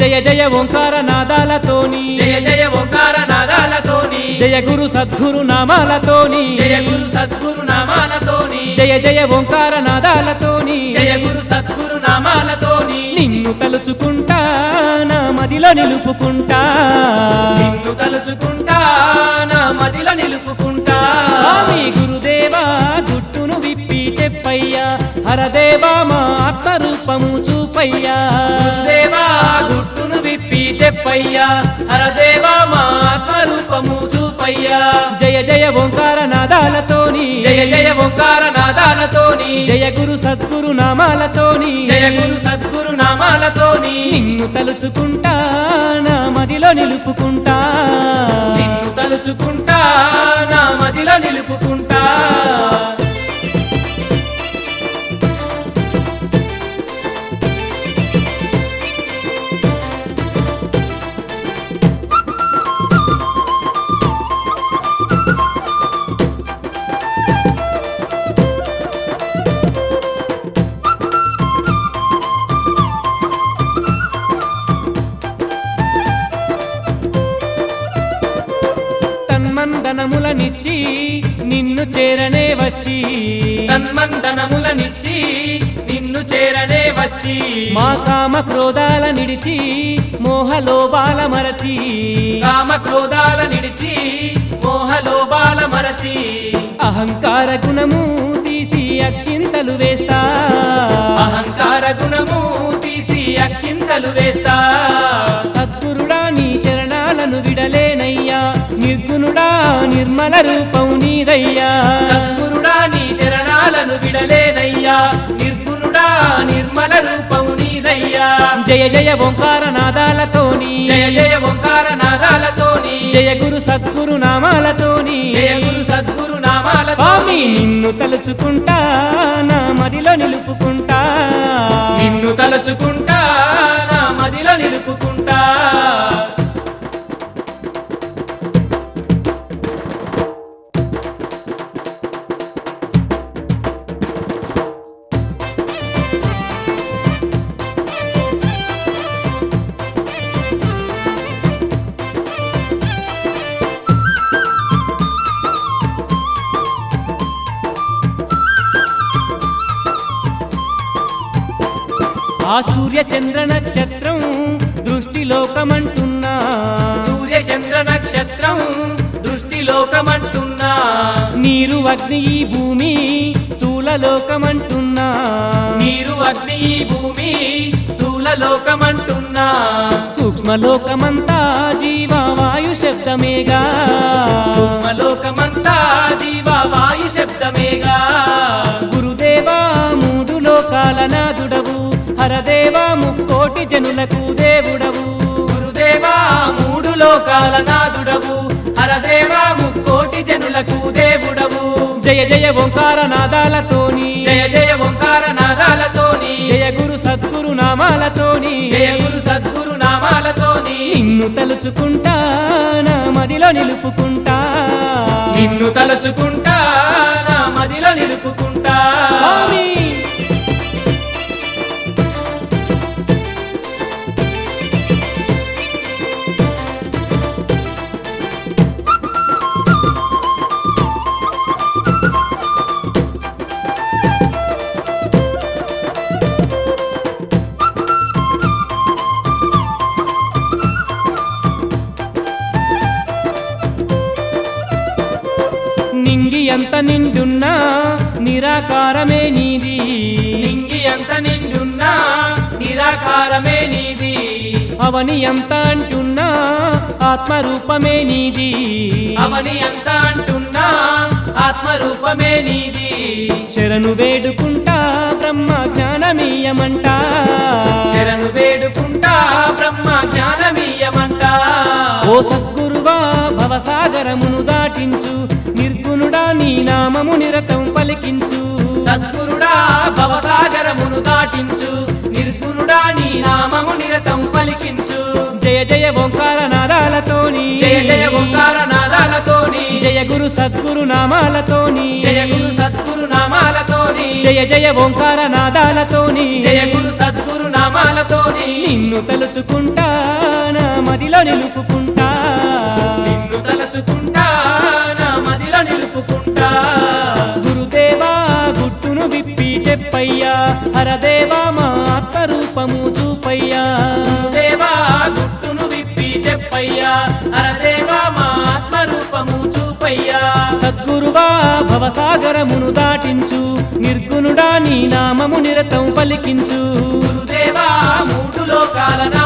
జయ జయ ఓంకార నాదాలతోని జయ జయ ఓంకార నాదాలతోని జయ గురు సద్గురు నామాలతోని జయ గురు సద్గురు నామాలతోని జయ జయ ఓంకార నాదాలతోని జయ గురు సద్గురు నామాలతోని నిన్ను తలుచుకుంటా నా మదిలో నిలుపుకుంటా నిన్ను తలుచుకుంటా నా మదిలో నిలుపుకుంటా స్వామి గురుదేవా గుట్టును విప్పి చెప్పయ్యా హరదేవా మా ఆత్మరూపము చూపయ్యా గురుదేవా గుట్టును విప్పి చెప్పయ్యా హరదేవా మా ఆత్మరూపము చూపయ్యా జయ జయ ఓంకార నాదాలతోని జయ జయ ఓంకార నాదాలతోని జయ గురు సద్గురు నామాలతోని జయ గురు సద్గురు నామాలతోని నిన్ను తలుచుకుంటా నా మదిలో నిలుపుకుంటా నిన్ను తలుచుకుంటా నా మదిలో నిలుపుకుంటా తన్మందనములనిచ్చి నిన్ను చేరనే వచ్చి తన్మందనములనిచ్చి నిన్ను చేరనే వచ్చి మా కామ క్రోధాల నిడిచి మోహలోబాల మరచి కామ క్రోధాల నిడిచి మోహలోబాల మరచి అహంకార గుణము తీసి అక్షింతలు వేస్తా అహంకార గుణము తీసి అక్షింతలు వేస్తా సద్గురుడా నీ చరణాలను విడలేనయ్యా నిర్గుణుడా నిర్మల రూపం నీదయ్యా సద్గురుడా నీ చరణాలను విడలేనయ్యా నిర్గుణుడా నిర్మల రూపం నీదయ్యా జయ జయ ఓంకార నాదాలతోని జయ జయ ఓంకార నాదాలతోని జయ గురు సద్గురు నామాలతోని జయ గురు సద్గురు నామాలతోని స్వామి నిన్ను తలుచుకుంటా నా మదిలో నిలుపుకుంటా నిన్ను తలుచుకుంటా నా మదిలో నిలుపుకుంటా ఆ సూర్య చంద్ర నక్షత్రం దృష్టిలోకమంటున్నా సూర్య చంద్ర నక్షత్రం దృష్టి లోకమంటున్నా నీరు అగ్ని ఈ భూమి స్థూల లోకమంటున్నా నీరు అగ్ని ఈ భూమి స్థూల లోకమంటున్నా సూక్ష్మలోకమంతా జీవవాయు శబ్దమేగా సూక్ష్మ లోకమంతా జీవ వాయు శబ్దమేగా గురుదేవా మూడు లోకాల నాదుడవు హరదేవా ముక్కోటి జనులకు దేవుడవు గురుదేవా మూడు లోకాల నాదుడవు హరదేవా ముక్కోటి జనులకు దేవుడవు జయ జయ ఓంకార నాదాలతోని జయ జయ ఓంకార నాదాలతోని జయ గురు సద్గురు నామాలతోని జయ గురు సద్గురు నామాలతోని నిన్ను తలుచుకుంటా నా మదిలో నిలుపుకుంటా నిన్ను తలుచుకుంటా నా మదిలో నిలుపుకుంటా స్వామి నింగి ఎంత నిండున్నా నిరాకారమే నీది నింగి ఎంత నిండున్నా నిరాకారమే నీది అవని ఎంత అంటున్నా ఆత్మరూపమే నీది అవని ఎంత అంటున్నా ఆత్మరూపమే నీది శరణు వేడుకుంటా బ్రహ్మ జ్ఞానమీయమంట శరణు వేడుకుంటా బ్రహ్మ జ్ఞానమీయమంట ఓ సద్గురువా భవసాగరమును దాటించు నిర్గుణుడా నీ నామము నిరతం పలికించు సద్గురుడా భవసాగరమును దాటించు నిర్గుణుడా నీ నామము నిరతం పలికించు జయ జయ ఓంకార నాదాలతోని జయ జయ ఓంకార నాదాలతోని జయ గురు సద్గురు నామాలతోని జయ గురు సద్గురు నామాలతోని జయ జయ ఓంకార నాదాలతోని జయ గురు సద్గురు నామాలతోని నిన్ను తలుచుకుంటా నా మదిలో నిలుపుకుంటా నిన్ను తలచుకుంటా నా మదిలో నిలుపుకుంటా గురుదేవా గుట్టును విప్పి చెప్పయ్యా హరదేవా మా ఆత్మరూపము చూపయ్యా దేవా గుట్టును విప్పి చెప్పయ్యా అరదేవా మా ఆత్మరూపము చూపయ్యా సద్గురువా భవసాగరమును దాటించు నిర్గుణుడా నీ నామము నిరతం పలికించు గురుదేవా మూడు లోకాల